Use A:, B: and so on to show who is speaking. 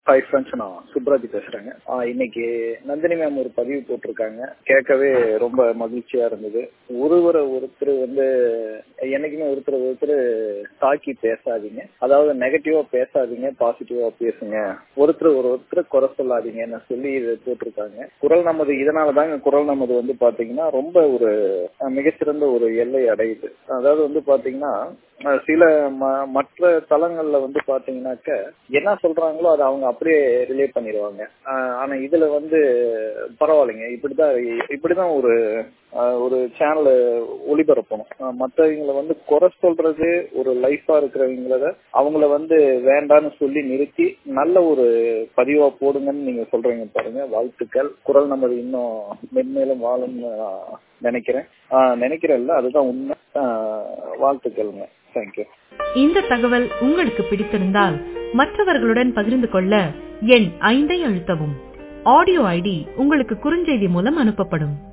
A: hi friends நான் சுப்ராஜ் பேசுறேங்க ஆ, இன்னைக்கு நந்தினி மேம் ஒரு பதிவு போட்டிருக்காங்க கேட்கவே ரொம்ப மகிழ்ச்சியா இருந்தது ஒருவரை ஒருத்தர் வந்து என்னைக்குமே ஒருத்தர் ஒருத்தர் தாக்கி பேசாதீங்க அதாவது நெகட்டிவா பேசாதீங்க பாசிட்டிவா பேசுங்க ஒருத்தர் ஒரு ஒருத்தர் குறை சொல்லாதீங்கன்னு சொல்லி இது போட்டிருக்காங்க குரல் நமது இதனால தாங்க குரல் நமது வந்து பாத்தீங்கன்னா ரொம்ப ஒரு அஹ், மிகச்சிறந்த ஒரு எல்லை அடையுது அதாவது வந்து பாத்தீங்கன்னா அஹ், சில ம- மற்ற தளங்கள்ல வந்து பாத்தீங்கன்னாக்க என்ன சொல்றாங்களோ அதை அவங்க அப்படியே ரிலே பண்ணிடுவாங்க அஹ், ஆனா இதுல வந்து பரவாயில்லைங்க இப்படிதான் இப்படிதான் ஒரு அஹ், ஒரு சேனல் ஒளிபரப்பணும் அஹ், மத்தவங்கள வந்து குறை சொல்றது ஒரு லைஃபா இருக்கிறவங்கள அவங்கள வந்து வேண்டான்னு சொல்லி நிறுத்தி நல்ல ஒரு பதிவா போடுங்கன்னு நீங்க சொல்றீங்க பாருங்க வாழ்த்துக்கள் குரல் நமது இன்னும் மென்மேலும் வாழும்னு நான் நினைக்கிறேன் ஆஹ் நினைக்கிறேன்ல அதுதான் உண்மை ஆஹ் வாழ்த்துக்கள்ங்க தேங்க்யூ
B: இந்த தகவல் உங்களுக்கு பிடித்திருந்தால் மற்றவர்களுடன் பகிர்ந்து கொள்ள எண் ஐந்தை அழுத்தவும் ஆடியோ ஐடி உங்களுக்கு குறுஞ்செய்தி மூலம் அனுப்பப்படும்